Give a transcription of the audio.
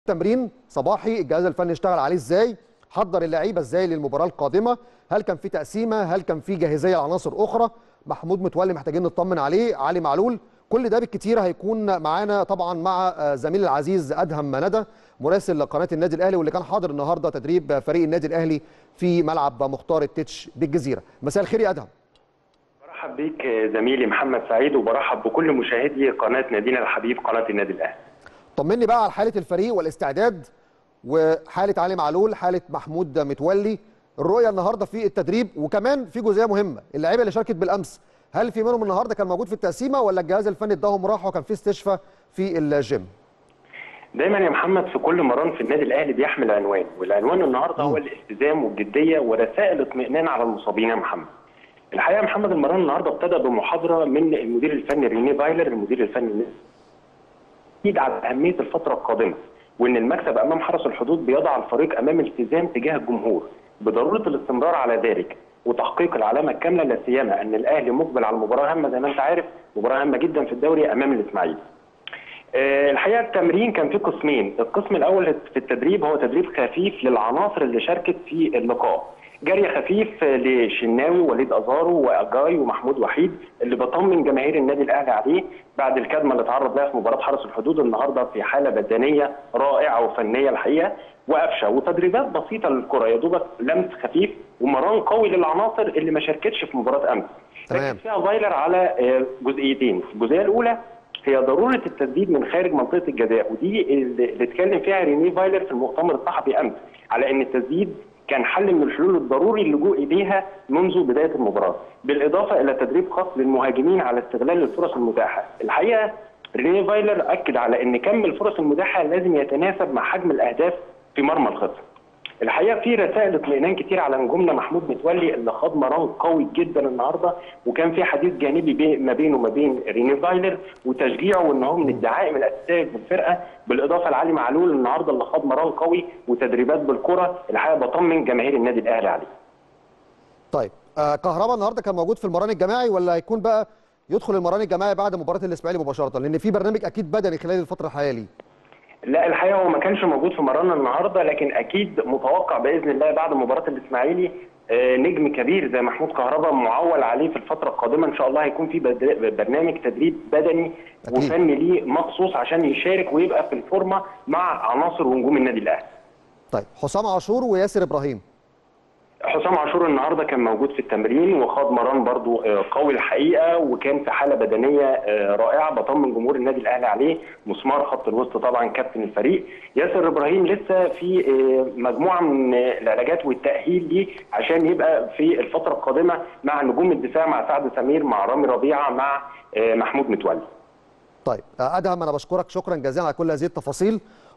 تمرين صباحي الجهاز الفني اشتغل عليه ازاي حضر اللعيبه ازاي للمباراه القادمه هل كان في تقسيمه هل كان في جاهزيه لعناصر اخرى محمود متولي محتاجين نطمن عليه علي معلول كل ده بالكتير هيكون معانا طبعا مع زميل العزيز ادهم ندى مراسل قناه النادي الاهلي واللي كان حاضر النهارده تدريب فريق النادي الاهلي في ملعب مختار التتش بالجزيره مساء الخير يا ادهم برحب بيك زميلي محمد سعيد وبرحب بكل مشاهدي قناه نادينا الحبيب قناه النادي الاهلي طمني بقى على حاله الفريق والاستعداد وحاله علي معلول حاله محمود متولي الرؤيه النهارده في التدريب وكمان في جزئيه مهمه اللعيبه اللي شاركت بالامس هل في منهم النهارده كان موجود في التقسيمه ولا الجهاز الفني اداهم راحه وكان في استشفاء في الجيم دايما يا محمد في كل مران في النادي الاهلي بيحمل عنوان والعنوان النهارده هو الالتزام والجديه ورسائل اطمئنان على المصابين يا محمد الحقيقه يا محمد المران النهارده ابتدى بمحاضره من المدير الفني ريني فايلر المدير الفني اكيد على اهميه الفتره القادمه وان المكسب امام حرس الحدود بيضع الفريق امام التزام تجاه الجمهور بضروره الاستمرار على ذلك وتحقيق العلامه الكامله لا سيما ان الاهلي مقبل على المباراه هامه زي ما انت عارف مباراه هامه جدا في الدوري امام الاسماعيلي. أه الحقيقه التمرين كان فيه قسمين، القسم الاول في التدريب هو تدريب خفيف للعناصر اللي شاركت في اللقاء. جري خفيف لشناوي وليد ازارو واجاي ومحمود وحيد اللي بطمن جماهير النادي الاهلي عليه بعد الكدمه اللي تعرض لها في مباراه حرس الحدود النهارده في حاله بدنيه رائعه وفنيه الحقيقه وقفشه وتدريبات بسيطه للكره يا دوبك لمس خفيف ومران قوي للعناصر اللي ما شاركتش في مباراه امس. تمام فيها فايلر على جزئيتين، الجزئيه الاولى هي ضروره التسديد من خارج منطقه الجزاء ودي اللي اتكلم فيها ريني فايلر في المؤتمر الصحفي امس على ان التسديد كان حل من الحلول الضروري اللجوء اليها منذ بدايه المباراه، بالاضافه الى تدريب خاص للمهاجمين على استغلال الفرص المتاحه، الحقيقه ريني فايلر اكد على ان كم الفرص المتاحه لازم يتناسب مع حجم الاهداف في مرمى الخصم. الحقيقه في رسائل اطمئنان كتير على نجومنا محمود متولي اللي خاض مران قوي جدا النهارده وكان في حديث جانبي بي ما بينه وما بين ريني فايلر وتشجيعه وان هو من الدعائم الاساسيه في الفرقه بالاضافه لعلي معلول النهارده اللي خاض مران قوي وتدريبات بالكره الحقيقه بطمن جماهير النادي الاهلي عليه. طيب آه كهربا النهارده كان موجود في المران الجماعي ولا هيكون بقى يدخل المران الجماعي بعد مباراه الاسماعيلي مباشره لان في برنامج اكيد بدني خلال الفتره الحاليه ليه؟ لا الحقيقه هو ما كانش موجود في مران النهارده لكن اكيد متوقع باذن الله بعد مباراه الاسماعيلي نجم كبير زي محمود كهربا معول عليه في الفتره القادمه ان شاء الله هيكون في برنامج تدريب بدني أكيد. وفني ليه مخصوص عشان يشارك ويبقى في الفورمه مع عناصر ونجوم النادي الاهلي. طيب حسام عاشور وياسر ابراهيم حسام عاشور النهارده كان موجود في التمرين وخاض مران برضو قوي الحقيقه وكان في حاله بدنيه رائعه بطمن جمهور النادي الاهلي عليه مسمار خط الوسط طبعا كابتن الفريق ياسر ابراهيم لسه في مجموعه من العلاجات والتاهيل ليه عشان يبقى في الفتره القادمه مع نجوم الدفاع مع سعد سمير مع رامي ربيعه مع محمود متولي طيب ادهم انا بشكرك شكرا جزيلا على كل هذه التفاصيل